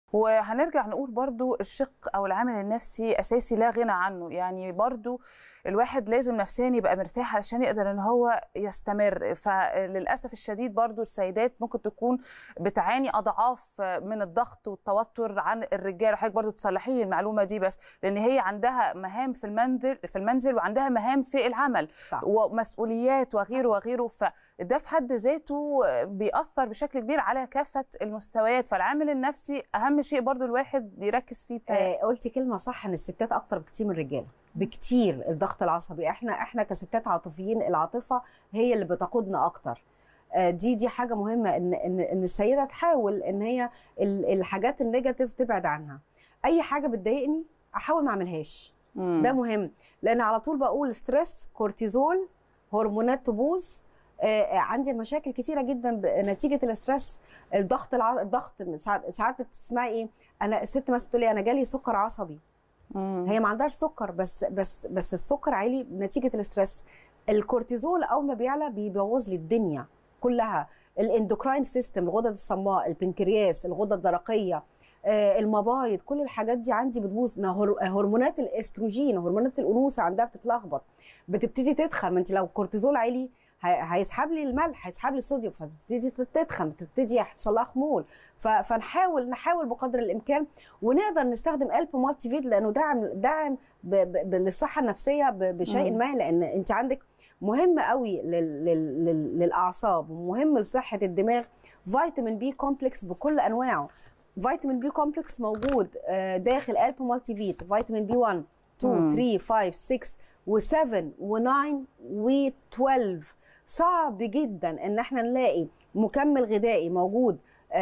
وهنرجع نقول برضو الشق او العامل النفسي اساسي لا غنى عنه يعني برضو الواحد لازم نفسيا يبقى مرتاح علشان يقدر ان هو يستمر فللاسف الشديد برضو السيدات ممكن تكون بتعاني اضعاف من الضغط والتوتر عن الرجال وحضرتك برضو تصلحي لي المعلومه دي بس لان هي عندها مهام في المنزل في المنزل وعندها مهام في العمل صح. ومسؤوليات وغيره وغيره فده في حد ذاته بيأثر بشكل كبير على كافه المستويات فالعامل النفسي اهم شيء برضو الواحد يركز فيه بتاعي. آه قلتي كلمه صح ان الستات اكتر بكتير من الرجاله بكتير الضغط العصبي احنا احنا كستات عاطفيين العاطفه هي اللي بتقودنا اكتر آه دي دي حاجه مهمه ان ان ان السيده تحاول ان هي الحاجات النيجاتيف تبعد عنها اي حاجه بتضايقني احاول ما اعملهاش ده مهم لان على طول بقول ستريس كورتيزول هرمونات تبوظ آه عندي مشاكل كتيره جدا نتيجه الاسترس الضغط الع... الضغط ساعات بتسمعي ايه انا الست مثلا تقول لي انا جالي سكر عصبي مم. هي ما عندهاش سكر بس بس بس السكر عالي نتيجه الاسترس الكورتيزول اول ما بيعلى بيبوظ لي الدنيا كلها الاندوكراين سيستم الغدد الصماء البنكرياس الغدة الدرقيه المبايض كل الحاجات دي عندي بتبوظ هرمونات الاستروجين هرمونات الانوثه عندها بتتلخبط بتبتدي تدخل ما انت لو كورتيزول عالي هيسحب لي الملح هيسحب لي الصوديوم فتبتدي تتخن تبتدي يحصل لها خمول فنحاول نحاول بقدر الامكان ونقدر نستخدم الب مالتي فيت لانه داعم داعم للصحه النفسيه بشيء ما لان انت عندك مهم قوي لل لل للاعصاب ومهم لصحه الدماغ فيتامين بي كومبلكس بكل انواعه فيتامين بي كومبلكس موجود داخل الب مالتي فيت فيتامين بي 1 2 3 5 6 و7 و9 و12 صعب جدا ان احنا نلاقي مكمل غذائي موجود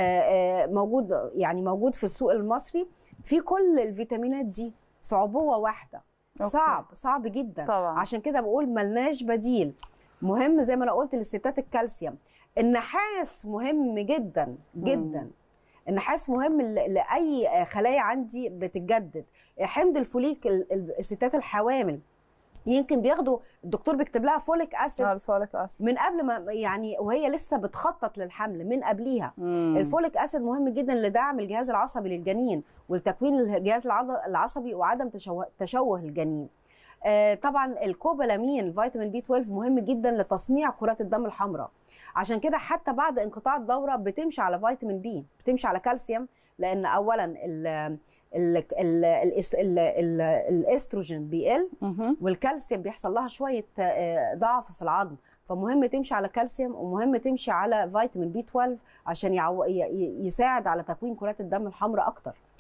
موجود يعني موجود في السوق المصري في كل الفيتامينات دي في عبوه واحده أوكي. صعب صعب جدا طبعا. عشان كده بقول ملناش بديل مهم زي ما انا قلت للستات الكالسيوم النحاس مهم جدا جدا مم. النحاس مهم لاي خلايا عندي بتتجدد حمض الفوليك الستات الحوامل يمكن بياخدوا الدكتور بيكتب لها فوليك اسيد الفوليك اسيد من قبل ما يعني وهي لسه بتخطط للحمل من قبليها مم. الفوليك اسيد مهم جدا لدعم الجهاز العصبي للجنين ولتكوين الجهاز العض- العصبي وعدم تشوه, تشوه الجنين آه، طبعا الكوبالامين فيتامين بي 12 مهم جدا لتصنيع كرات الدم الحمراء عشان كده حتى بعد انقطاع الدوره بتمشي على فيتامين بي بتمشي على كالسيوم لان اولا ال ال ال الإس- ال- ال- الاستروجين بيقل مهم. والكالسيوم بيحصل لها شويه آه، ضعف في العظم فمهم تمشي على كالسيوم ومهم تمشي على فيتامين بي 12 عشان يعو... ي- ي- يساعد على تكوين كرات الدم الحمراء اكتر